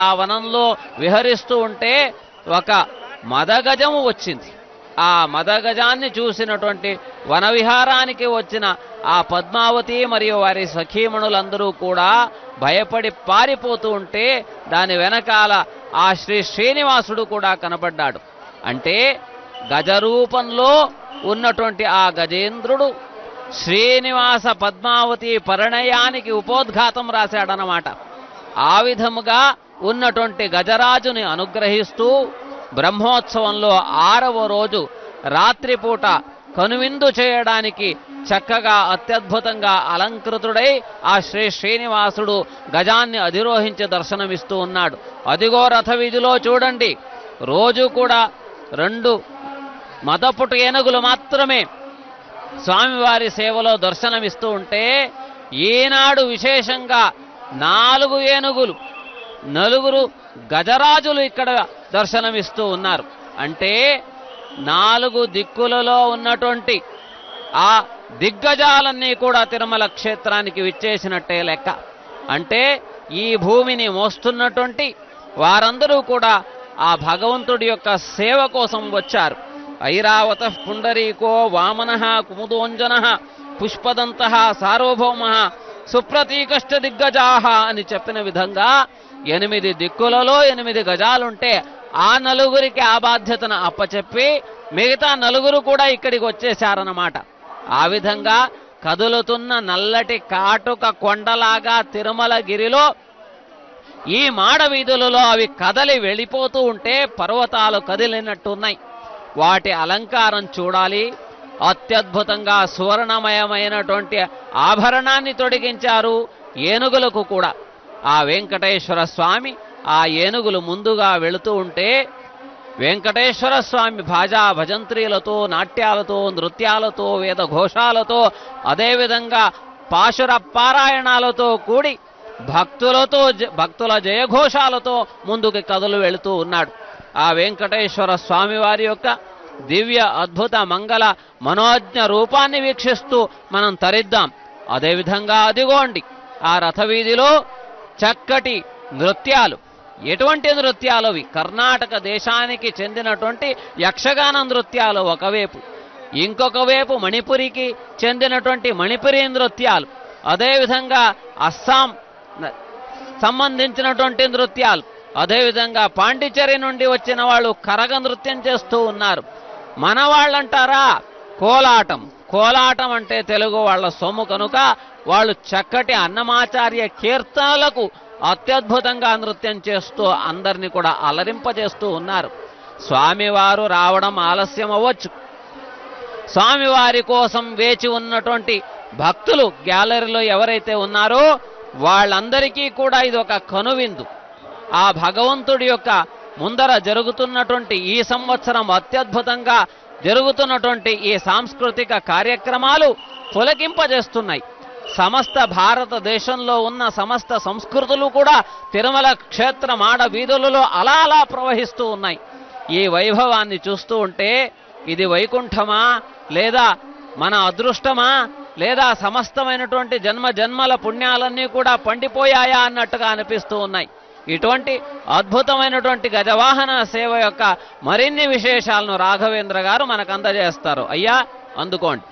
ఆ వనంలో విహరిస్తూ ఉంటే ఒక మదగజము వచ్చింది ఆ మదగజాన్ని చూసినటువంటి వన విహారానికి వచ్చిన ఆ పద్మావతి మరియు వారి సఖీమణులందరూ కూడా భయపడి పారిపోతూ ఉంటే దాని వెనకాల ఆ శ్రీ శ్రీనివాసుడు కూడా కనబడ్డాడు అంటే గజరూపంలో ఉన్నటువంటి ఆ గజేంద్రుడు శ్రీనివాస పద్మావతి పరిణయానికి ఉపోద్ఘాతం రాశాడనమాట ఆ విధముగా ఉన్నటువంటి గజరాజుని అనుగ్రహిస్తూ బ్రహ్మోత్సవంలో ఆరవ రోజు రాత్రిపూట కనువిందు చేయడానికి చక్కగా అత్యద్భుతంగా అలంకృతుడై ఆ శ్రీ శ్రీనివాసుడు గజాన్ని అధిరోహించి దర్శనమిస్తూ ఉన్నాడు అదిగో రథ వీధిలో చూడండి రోజు కూడా రెండు మదపుటు ఏనుగులు మాత్రమే స్వామివారి సేవలో దర్శనమిస్తూ ఉంటే ఈనాడు విశేషంగా నాలుగు ఏనుగులు నలుగురు గజరాజులు ఇక్కడ దర్శనమిస్తూ ఉన్నారు అంటే నాలుగు దిక్కులలో ఉన్నటువంటి ఆ దిగ్గజాలన్నీ కూడా తిరుమల క్షేత్రానికి విచ్చేసినట్టే లెక్క అంటే ఈ భూమిని మోస్తున్నటువంటి వారందరూ కూడా ఆ భగవంతుడి యొక్క సేవ కోసం వచ్చారు ఐరావత పుండరీకో వామన కుముదోంజన పుష్పదంత సార్వభౌమ సుప్రతీకష్ట దిగ్గజాహ అని చెప్పిన విధంగా ఎనిమిది దిక్కులలో ఎనిమిది గజాలుంటే ఆ నలుగురికి ఆ బాధ్యతను అప్పచెప్పి మిగతా నలుగురు కూడా ఇక్కడికి వచ్చేశారన్నమాట ఆ విధంగా కదులుతున్న నల్లటి కాటుక కొండలాగా తిరుమల గిరిలో ఈ మాడ వీధులలో అవి కదలి వెళ్ళిపోతూ ఉంటే పర్వతాలు కదిలినట్టున్నాయి వాటి అలంకారం చూడాలి అత్యద్భుతంగా సువర్ణమయమైనటువంటి ఆభరణాన్ని తొడిగించారు ఏనుగులకు కూడా ఆ వెంకటేశ్వర స్వామి ఆ ఏనుగులు ముందుగా వెళుతూ ఉంటే వెంకటేశ్వర స్వామి భాజా భజంత్రీలతో నాట్యాలతో నృత్యాలతో వేద ఘోషాలతో అదేవిధంగా పాశుర పారాయణాలతో కూడి భక్తులతో జ- భక్తుల జయఘోషాలతో ముందుకు కదులు వెళుతూ ఉన్నాడు ఆ వెంకటేశ్వర స్వామి వారి యొక్క దివ్య అద్భుత మంగళ మనోజ్ఞ రూపాన్ని వీక్షిస్తూ మనం తరిద్దాం అదేవిధంగా అదిగోండి ఆ రథవీధిలో చక్కటి నృత్యాలు ఎటువంటి నృత్యాలు అవి కర్ణాటక దేశానికి చెందినటువంటి యక్షగాన నృత్యాలు ఒకవైపు ఇంకొక వైపు మణిపురికి చెందినటువంటి మణిపురి నృత్యాలు అదేవిధంగా అస్సాం న- సంబంధించినటువంటి నృత్యాలు అదేవిధంగా పాండిచ్చేరి నుండి వచ్చిన వాళ్ళు కరగ నృత్యం చేస్తూ ఉన్నారు మన వాళ్ళంటారా కోలాటం కోలాటం అంటే తెలుగు వాళ్ళ సొమ్ము కనుక వాళ్ళు చక్కటి అన్నమాచార్య కీర్తనలకు అత్యద్భుతంగా నృత్యం చేస్తూ అందరినీ కూడా అలరింపజేస్తూ ఉన్నారు స్వామివారు రావడం ఆలస్యం అవ్వచ్చు స్వామివారి కోసం వేచి ఉన్నటువంటి భక్తులు గ్యాలరీలో ఎవరైతే ఉన్నారో వాళ్ళందరికీ కూడా ఇది ఒక కనువిందు ఆ భగవంతుడి యొక్క ముందర జరుగుతున్నటువంటి ఈ సంవత్సరం అత్యద్భుతంగా జరుగుతున్నటువంటి ఈ సాంస్కృతిక కార్యక్రమాలు పులకింపజేస్తున్నాయి సమస్త భారతదేశంలో ఉన్న సమస్త సంస్కృతులు కూడా తిరుమల క్షేత్ర మాడ వీధులలో అలా అలా ప్రవహిస్తూ ఉన్నాయి ఈ వైభవాన్ని చూస్తూ ఉంటే ఇది వైకుంఠమా లేదా మన అదృష్టమా లేదా సమస్తమైనటువంటి జన్మ జన్మల పుణ్యాలన్నీ కూడా పండిపోయాయా అన్నట్టుగా అనిపిస్తూ ఉన్నాయి ఇటువంటి అద్భుతమైనటువంటి గజవాహన సేవ యొక్క మరిన్ని విశేషాలను రాఘవేంద్ర గారు మనకు అందజేస్తారు అయ్యా అందుకోండి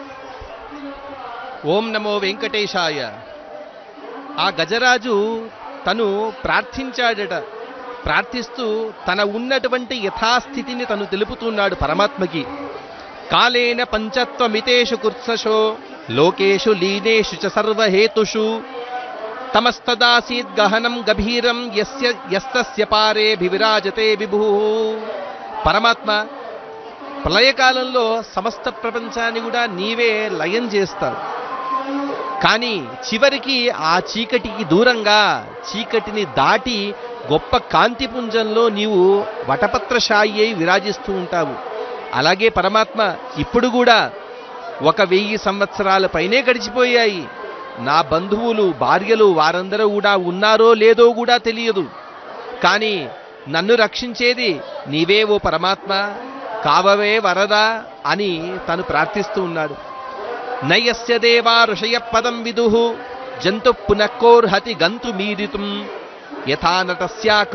ఓం నమో వెంకటేశాయ ఆ గజరాజు తను ప్రార్థించాడట ప్రార్థిస్తూ తన ఉన్నటువంటి యథాస్థితిని తను తెలుపుతున్నాడు పరమాత్మకి కాలేన పంచత్వమితేషు కుత్సశో లోకేషు లీనేషు చ సర్వహేతుషు తమస్తదాసీద్ గహనం గభీరం యస్య యస్తస్య పారేభివిరాజతే విభు పరమాత్మ ప్రళయకాలంలో సమస్త ప్రపంచాన్ని కూడా నీవే లయం చేస్తావు కానీ చివరికి ఆ చీకటికి దూరంగా చీకటిని దాటి గొప్ప కాంతిపుంజంలో నీవు వటపత్రశాయి అయి విరాజిస్తూ ఉంటావు అలాగే పరమాత్మ ఇప్పుడు కూడా ఒక వెయ్యి సంవత్సరాల పైనే గడిచిపోయాయి నా బంధువులు భార్యలు వారందరూ కూడా ఉన్నారో లేదో కూడా తెలియదు కానీ నన్ను రక్షించేది నీవే ఓ పరమాత్మ కావవే వరదా అని తను ప్రార్థిస్తూ ఉన్నాడు నయస్య దేవా ఋషయ పదం విదు జంతు పునఃకోర్హతి గంతు మీదితుం యథా నటస్యా